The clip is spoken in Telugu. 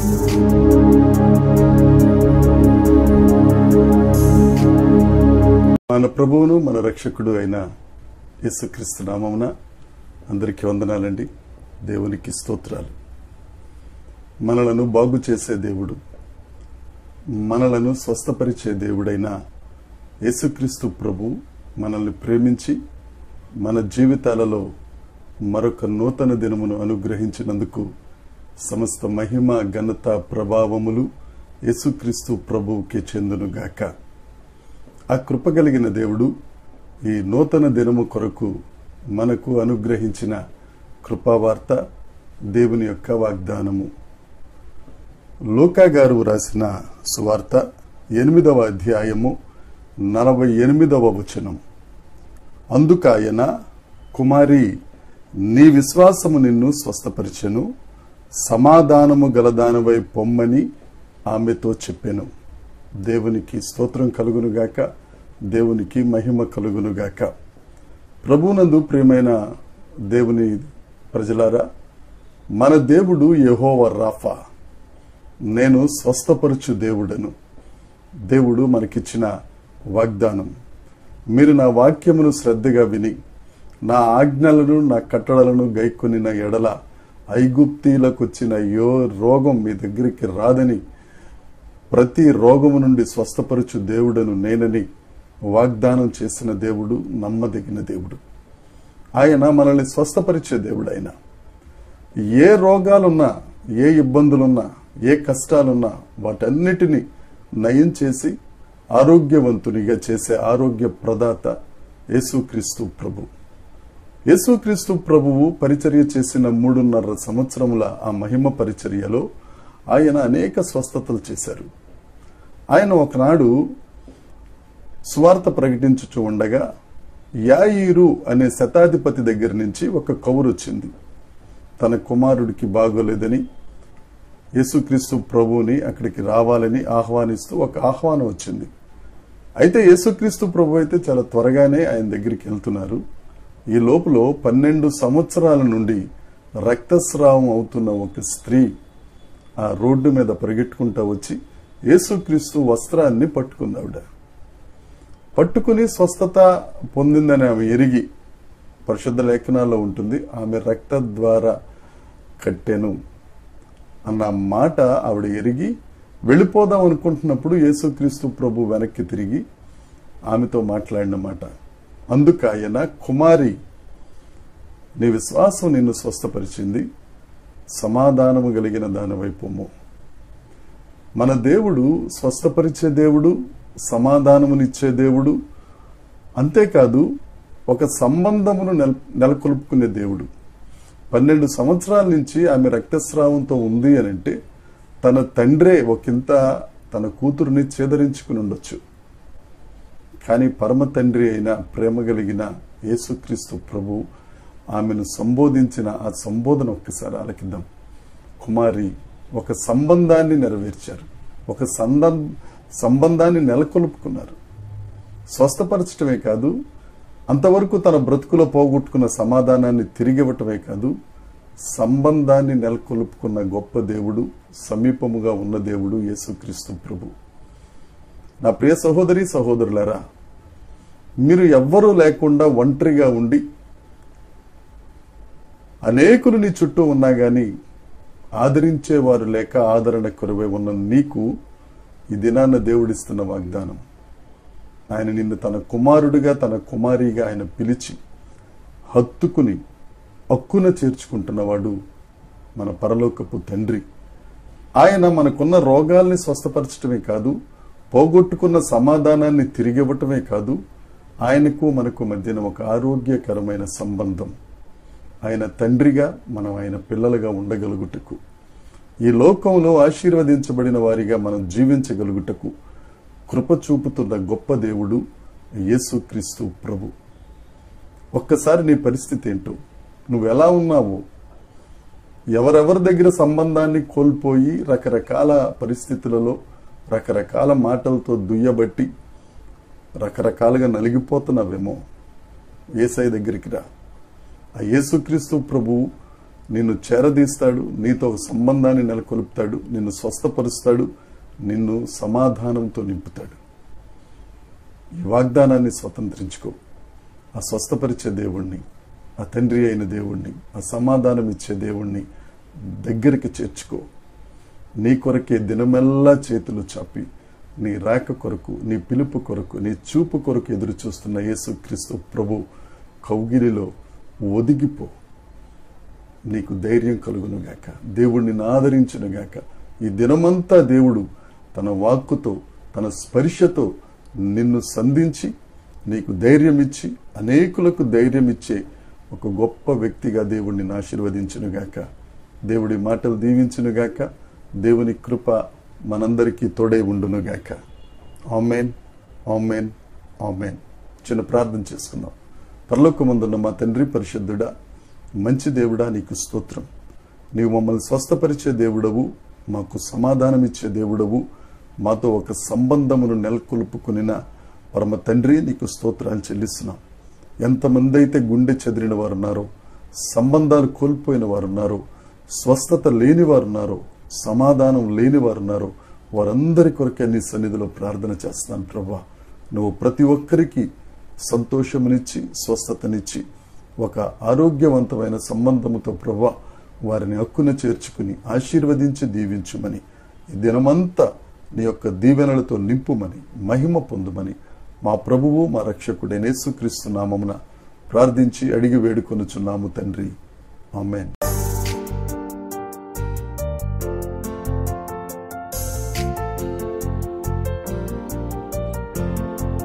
మన ప్రభువును మన రక్షకుడు అయిన యేసుక్రీస్తు నామమున అందరికీ వందనాలండి దేవునికి స్తోత్రాలు మనలను బాగు చేసే దేవుడు మనలను స్వస్థపరిచే దేవుడైన యేసుక్రీస్తు ప్రభు మనల్ని ప్రేమించి మన జీవితాలలో మరొక నూతన దినమును అనుగ్రహించినందుకు సమస్త మహిమ ఘనత ప్రభావములు యేసుక్రీస్తు ప్రభువుకి చెందునుగాక ఆ కృప కలిగిన దేవుడు ఈ నూతన దినము కొరకు మనకు అనుగ్రహించిన కృపావార్త దేవుని యొక్క వాగ్దానము లోకా గారు రాసిన సువార్త ఎనిమిదవ అధ్యాయము నలభై ఎనిమిదవ వచనం అందుకాయన కుమారి నీ విశ్వాసము నిన్ను స్వస్థపరిచెను సమాధానము గలదానవై పొమ్మని ఆమెతో చెప్పెను దేవునికి స్తోత్రం కలుగునుగాక దేవునికి మహిమ కలుగునుగాక ప్రభునందు ప్రియమైన దేవుని ప్రజలారా మన దేవుడు యెహోవా రాఫా నేను స్వస్థపరచు దేవుడను దేవుడు మనకిచ్చిన వాగ్దానం మీరు నా వాక్యమును శ్రద్ధగా విని నా ఆజ్ఞలను నా కట్టడలను గైకొనిన ఎడల ఐగుప్తీలకు వచ్చిన యో రోగం మీ దగ్గరికి రాదని ప్రతి రోగము నుండి స్వస్థపరచు దేవుడను నేనని వాగ్దానం చేసిన దేవుడు నమ్మదగిన దేవుడు ఆయన మనల్ని స్వస్థపరిచే దేవుడు ఆయన ఏ రోగాలున్నా ఏ ఇబ్బందులున్నా ఏ కష్టాలున్నా వాటన్నిటినీ నయం చేసి ఆరోగ్యవంతునిగా చేసే ఆరోగ్య ప్రదాత యేసుక్రీస్తు ప్రభు యేసుక్రీస్తు ప్రభువు పరిచర్య చేసిన మూడున్నర సంవత్సరముల ఆ మహిమ పరిచర్యలో ఆయన అనేక స్వస్థతలు చేశారు ఆయన ఒకనాడు స్వార్థ ప్రకటించుచు ఉండగా యాయిరు అనే శతాధిపతి దగ్గర నుంచి ఒక కవురు వచ్చింది తన కుమారుడికి బాగోలేదని యేసుక్రీస్తు ప్రభువుని అక్కడికి రావాలని ఆహ్వానిస్తూ ఒక ఆహ్వానం వచ్చింది అయితే యేసుక్రీస్తు ప్రభు అయితే చాలా త్వరగానే ఆయన దగ్గరికి వెళ్తున్నారు ఈ లోపల పన్నెండు సంవత్సరాల నుండి రక్తస్రావం అవుతున్న ఒక స్త్రీ ఆ రోడ్డు మీద పరిగెట్టుకుంటా వచ్చి యేసుక్రీస్తు వస్త్రాన్ని పట్టుకుంది ఆవిడ పట్టుకుని స్వస్థత పొందిందని ఆమె ఎరిగి పరిశుద్ధ లేఖనాల్లో ఉంటుంది ఆమె రక్త ద్వారా కట్టెను అన్న మాట ఆవిడ ఎరిగి వెళ్ళిపోదాం అనుకుంటున్నప్పుడు యేసుక్రీస్తు ప్రభు వెనక్కి తిరిగి ఆమెతో మాట్లాడిన మాట అందుకాయన కుమారి నీ విశ్వాసం నిన్ను స్వస్థపరిచింది సమాధానము కలిగిన దానివైపోము మన దేవుడు స్వస్థపరిచే దేవుడు సమాధానమునిచ్చే దేవుడు అంతేకాదు ఒక సంబంధమును నెల నెలకొల్పుకునే దేవుడు పన్నెండు సంవత్సరాల నుంచి ఆమె రక్తస్రావంతో ఉంది అని అంటే తన తండ్రే ఒకంత తన కూతురుని చేదరించుకుని ఉండొచ్చు కానీ పరమ తండ్రి అయిన ప్రేమ కలిగిన యేసుక్రీస్తు ప్రభు ఆమెను సంబోధించిన ఆ సంబోధన ఒక్కసారి ఆలకిద్దాం కుమారి ఒక సంబంధాన్ని నెరవేర్చారు ఒక సందం సంబంధాన్ని నెలకొల్పుకున్నారు స్వస్థపరచటమే కాదు అంతవరకు తన బ్రతుకులో పోగొట్టుకున్న సమాధానాన్ని తిరిగి ఇవ్వటమే కాదు సంబంధాన్ని నెలకొల్పుకున్న గొప్ప దేవుడు సమీపముగా ఉన్న దేవుడు యేసుక్రీస్తు ప్రభు నా ప్రియ సహోదరి సహోదరులారా మీరు ఎవ్వరూ లేకుండా ఒంటరిగా ఉండి అనేకులు నీ చుట్టూ ఉన్నా గాని ఆదరించేవారు లేక ఆదరణ కొరవై ఉన్న నీకు ఈ దినాన్న దేవుడిస్తున్న వాగ్దానం ఆయన నిన్ను తన కుమారుడిగా తన కుమారిగా ఆయన పిలిచి హత్తుకుని హక్కున చేర్చుకుంటున్నవాడు మన పరలోకపు తండ్రి ఆయన మనకున్న రోగాల్ని స్వస్థపరచటమే కాదు పోగొట్టుకున్న సమాధానాన్ని తిరిగివ్వటమే కాదు ఆయనకు మనకు మధ్యన ఒక ఆరోగ్యకరమైన సంబంధం ఆయన తండ్రిగా మనం ఆయన పిల్లలుగా ఉండగలుగుటకు ఈ లోకంలో ఆశీర్వదించబడిన వారిగా మనం జీవించగలుగుటకు కృప చూపుతున్న గొప్ప దేవుడు యేసుక్రీస్తు ప్రభు ఒక్కసారి నీ పరిస్థితి ఏంటో నువ్వు ఎలా ఉన్నావు ఎవరెవరి దగ్గర సంబంధాన్ని కోల్పోయి రకరకాల పరిస్థితులలో రకరకాల మాటలతో దుయ్యబట్టి రకరకాలుగా నలిగిపోతున్నావేమో ఏసై దగ్గరికి రా ఆ యేసుక్రీస్తు ప్రభు నిన్ను చేరదీస్తాడు నీతో ఒక సంబంధాన్ని నెలకొల్పుతాడు నిన్ను స్వస్థపరుస్తాడు నిన్ను సమాధానంతో నింపుతాడు ఈ వాగ్దానాన్ని స్వతంత్రించుకో ఆ స్వస్థపరిచే దేవుణ్ణి ఆ తండ్రి అయిన దేవుణ్ణి ఆ సమాధానం ఇచ్చే దేవుణ్ణి దగ్గరికి చేర్చుకో నీ కొరకే దినమెల్లా చేతులు చాపి నీ రాక కొరకు నీ పిలుపు కొరకు నీ చూపు కొరకు ఎదురు చూస్తున్న యేసుక్రీస్తు ప్రభు కౌగిలిలో ఒదిగిపో నీకు ధైర్యం కలుగునుగాక దేవుడు నిన్ను ఆదరించునుగాక ఈ దినమంతా దేవుడు తన వాక్కుతో తన స్పర్శతో నిన్ను సంధించి నీకు ధైర్యం ఇచ్చి అనేకులకు ధైర్యం ఇచ్చే ఒక గొప్ప వ్యక్తిగా దేవుడిని ఆశీర్వదించునుగాక దేవుడి మాటలు దీవించునుగాక దేవుని కృప మనందరికీ తోడై ఉండునుగాక ఆమెన్ ఆమెన్ ఆమెన్ చిన్న ప్రార్థన చేసుకుందాం పరలోకమందున్న మా తండ్రి పరిశుద్ధుడా మంచి దేవుడా నీకు స్తోత్రం నీవు మమ్మల్ని స్వస్థపరిచే దేవుడవు మాకు సమాధానం ఇచ్చే దేవుడవు మాతో ఒక సంబంధమును నెలకొల్పుకునిన పరమ తండ్రి నీకు స్తోత్రాలు చెల్లిస్తున్నాం ఎంతమంది అయితే గుండె చెదిరిన వారు ఉన్నారో సంబంధాలు కోల్పోయిన వారు ఉన్నారో స్వస్థత లేని వారు ఉన్నారో సమాధానం లేని వారు ఉన్నారో వారందరి కొరకే నీ సన్నిధిలో ప్రార్థన చేస్తాను ప్రభా నువ్వు ప్రతి ఒక్కరికి సంతోషమునిచ్చి స్వస్థతనిచ్చి ఒక ఆరోగ్యవంతమైన సంబంధముతో ప్రభా వారిని హక్కున చేర్చుకుని ఆశీర్వదించి దీవించుమని ఈ దినమంతా నీ యొక్క దీవెనలతో నింపుమని మహిమ పొందుమని మా ప్రభువు మా రక్షకుడైన యేసుక్రీస్తు నామమున ప్రార్థించి అడిగి వేడుకొనుచున్నాము తండ్రి ఆమెన్